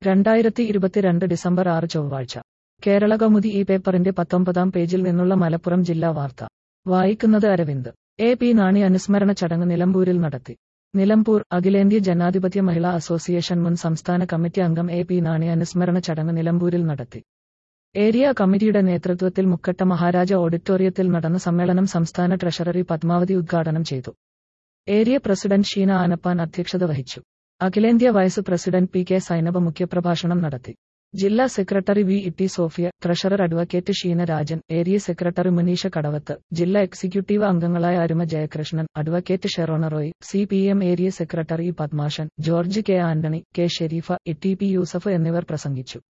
രണ്ടായിരത്തി ഇരുപത്തിരണ്ട് ഡിസംബർ ആറ് ചൊവ്വാഴ്ച കേരള കൗമുദി ഈ പേപ്പറിന്റെ പത്തൊമ്പതാം പേജിൽ നിന്നുള്ള മലപ്പുറം ജില്ലാ വാർത്ത വായിക്കുന്നത് അരവിന്ദ് എ പി നാണി അനുസ്മരണ ചടങ്ങ് നിലമ്പൂരിൽ നടത്തി നിലമ്പൂർ അഖിലേന്ത്യ ജനാധിപത്യ മഹിളാ അസോസിയേഷൻ മുൻ സംസ്ഥാന കമ്മിറ്റി അംഗം എ പി നാണി അനുസ്മരണ ചടങ്ങ് നിലമ്പൂരിൽ നടത്തി ഏരിയ കമ്മിറ്റിയുടെ നേതൃത്വത്തിൽ മുക്കട്ട മഹാരാജ ഓഡിറ്റോറിയത്തിൽ നടന്ന സമ്മേളനം സംസ്ഥാന ട്രഷററി പത്മാവതി ഉദ്ഘാടനം ചെയ്തു ഏരിയ പ്രസിഡന്റ് ഷീന ആനപ്പാൻ അധ്യക്ഷത വഹിച്ചു അഖിലേന്ത്യാ vice president P K Sainaba മുഖ്യപ്രഭാഷണം നടത്തി ജില്ലാ secretary V Itty Sophia treasurer advocate Sheena Rajan area secretary Munisha Kadavath ജില്ലാ എക്സിക്യൂട്ടീവ് അംഗങ്ങളായ Aruma Jayakrishnan advocate Sherona Roy C P M area secretary Padmashan George K Antony K Sharifa E T P Yusuf എന്നിവർ പ്രസംഗിച്ചു